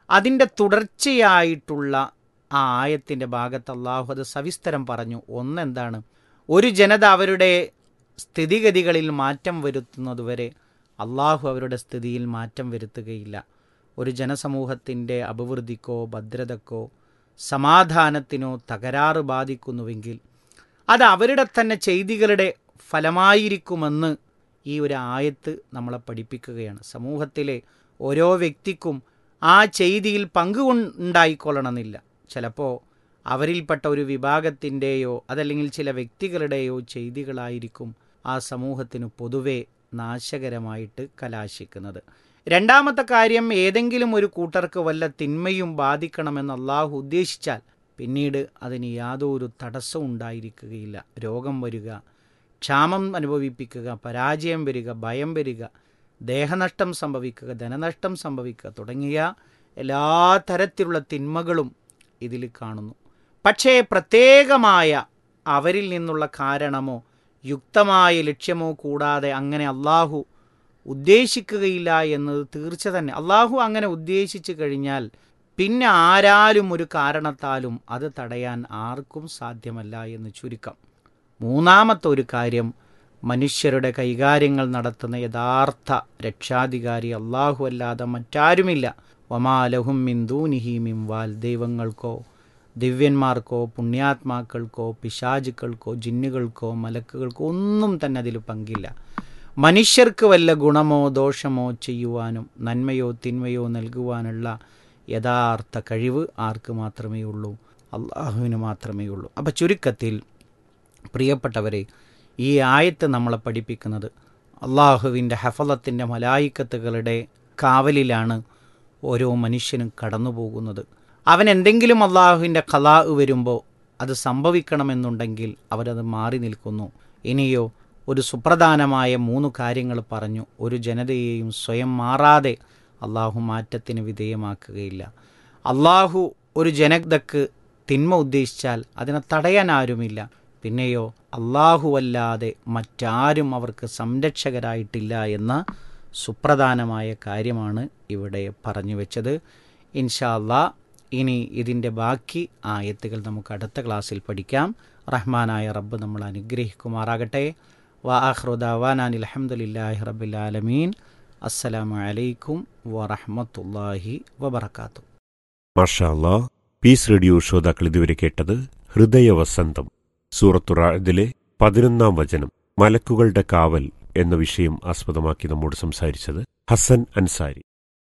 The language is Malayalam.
അതിൻ്റെ തുടർച്ചയായിട്ടുള്ള ആ ആയത്തിൻ്റെ ഭാഗത്ത് അള്ളാഹു അത് സവിസ്തരം പറഞ്ഞു ഒന്നെന്താണ് ഒരു ജനത അവരുടെ സ്ഥിതിഗതികളിൽ മാറ്റം വരുത്തുന്നതുവരെ അള്ളാഹു അവരുടെ സ്ഥിതിയിൽ മാറ്റം വരുത്തുകയില്ല ഒരു ജനസമൂഹത്തിൻ്റെ അഭിവൃദ്ധിക്കോ ഭദ്രതക്കോ സമാധാനത്തിനോ തകരാറ് ബാധിക്കുന്നുവെങ്കിൽ അത് അവരുടെ തന്നെ ചെയ്തികളുടെ ഫലമായിരിക്കുമെന്ന് ഈ ഒരു ആയത്ത് നമ്മളെ പഠിപ്പിക്കുകയാണ് സമൂഹത്തിലെ ഓരോ വ്യക്തിക്കും ആ ചെയ്തിയിൽ പങ്കുകൊണ്ടായിക്കൊള്ളണമെന്നില്ല ചിലപ്പോൾ അവരിൽപ്പെട്ട ഒരു വിഭാഗത്തിൻ്റെയോ അതല്ലെങ്കിൽ ചില വ്യക്തികളുടെയോ ചെയ്തികളായിരിക്കും ആ സമൂഹത്തിന് പൊതുവെ നാശകരമായിട്ട് കലാശിക്കുന്നത് രണ്ടാമത്തെ കാര്യം ഏതെങ്കിലും ഒരു കൂട്ടർക്ക് വല്ല തിന്മയും ബാധിക്കണമെന്ന് അള്ളാഹു ഉദ്ദേശിച്ചാൽ പിന്നീട് അതിന് യാതൊരു തടസ്സവും ഉണ്ടായിരിക്കുകയില്ല രോഗം വരിക ക്ഷാമം അനുഭവിപ്പിക്കുക പരാജയം വരിക ഭയം വരിക ദേഹനഷ്ടം സംഭവിക്കുക ധനനഷ്ടം സംഭവിക്കുക തുടങ്ങിയ എല്ലാ തരത്തിലുള്ള തിന്മകളും ഇതിൽ കാണുന്നു പക്ഷേ പ്രത്യേകമായ അവരിൽ നിന്നുള്ള കാരണമോ യുക്തമായ ലക്ഷ്യമോ കൂടാതെ അങ്ങനെ അള്ളാഹു ഉദ്ദേശിക്കുകയില്ല എന്നത് തീർച്ച തന്നെ അള്ളാഹു അങ്ങനെ ഉദ്ദേശിച്ചു കഴിഞ്ഞാൽ പിന്നെ ആരാലും ഒരു കാരണത്താലും അത് തടയാൻ ആർക്കും സാധ്യമല്ല എന്ന് ചുരുക്കം മൂന്നാമത്തെ ഒരു കാര്യം മനുഷ്യരുടെ കൈകാര്യങ്ങൾ നടത്തുന്ന യഥാർത്ഥ രക്ഷാധികാരി അള്ളാഹു അല്ലാതെ മറ്റാരുമില്ല വമാലഹും മിന്ദൂനിഹി മിംവാൽ ദൈവങ്ങൾക്കോ ദിവ്യന്മാർക്കോ പുണ്യാത്മാക്കൾക്കോ പിശാചുക്കൾക്കോ ജിന്നുകൾക്കോ മലക്കുകൾക്കോ ഒന്നും തന്നെ അതിൽ പങ്കില്ല മനുഷ്യർക്ക് വല്ല ഗുണമോ ദോഷമോ ചെയ്യുവാനും നന്മയോ തിന്മയോ നൽകുവാനുള്ള യഥാർത്ഥ കഴിവ് ആർക്ക് മാത്രമേ ഉള്ളൂ അള്ളാഹുവിന് മാത്രമേ ഉള്ളൂ അപ്പം ചുരുക്കത്തിൽ പ്രിയപ്പെട്ടവരെ ഈ ആയത്ത് നമ്മളെ പഠിപ്പിക്കുന്നത് അള്ളാഹുവിൻ്റെ ഹഫലത്തിൻ്റെ മലായിക്കത്തുകളുടെ കാവലിലാണ് ഓരോ മനുഷ്യനും കടന്നു പോകുന്നത് അവൻ എന്തെങ്കിലും അള്ളാഹുവിൻ്റെ കലാ വരുമ്പോൾ അത് സംഭവിക്കണമെന്നുണ്ടെങ്കിൽ അവരത് മാറി നിൽക്കുന്നു ഇനിയോ ഒരു സുപ്രധാനമായ മൂന്ന് കാര്യങ്ങൾ പറഞ്ഞു ഒരു ജനതയെയും സ്വയം മാറാതെ അള്ളാഹു മാറ്റത്തിന് വിധേയമാക്കുകയില്ല അള്ളാഹു ഒരു ജനതക്ക് തിന്മ ഉദ്ദേശിച്ചാൽ അതിനെ തടയാൻ ആരുമില്ല പിന്നെയോ അല്ലാഹുവല്ലാതെ മറ്റാരും അവർക്ക് സംരക്ഷകരായിട്ടില്ല എന്ന സുപ്രധാനമായ കാര്യമാണ് ഇവിടെ പറഞ്ഞു വെച്ചത് ഇൻഷാ അല്ലാ ഇനി ഇതിൻ്റെ ബാക്കി ആയത്തുകൾ നമുക്ക് അടുത്ത ക്ലാസ്സിൽ പഠിക്കാം റഹ്മാനായ റബ്ബ് നമ്മൾ അനുഗ്രഹിക്കുമാറാകട്ടെ വാഹ്റുദാവാനാൻ അലഹമുല്ലാഹി റബ്ബിലാലമീൻ അസ്സലാമു അലൈക്കും വറഹമത്തല്ലാഹി വബർക്കാത്തു മാഷാല്ലാ പീസ് റേഡിയോ ശ്രോതാക്കൾ ഇതുവരെ കേട്ടത് ഹൃദയവസന്തം സൂറത്തുറാദിലെ പതിനൊന്നാം വചനം മലക്കുകളുടെ കാവൽ എന്ന വിഷയം ആസ്പദമാക്കി നമ്മോട് സംസാരിച്ചത് ഹസൻ അൻസാരി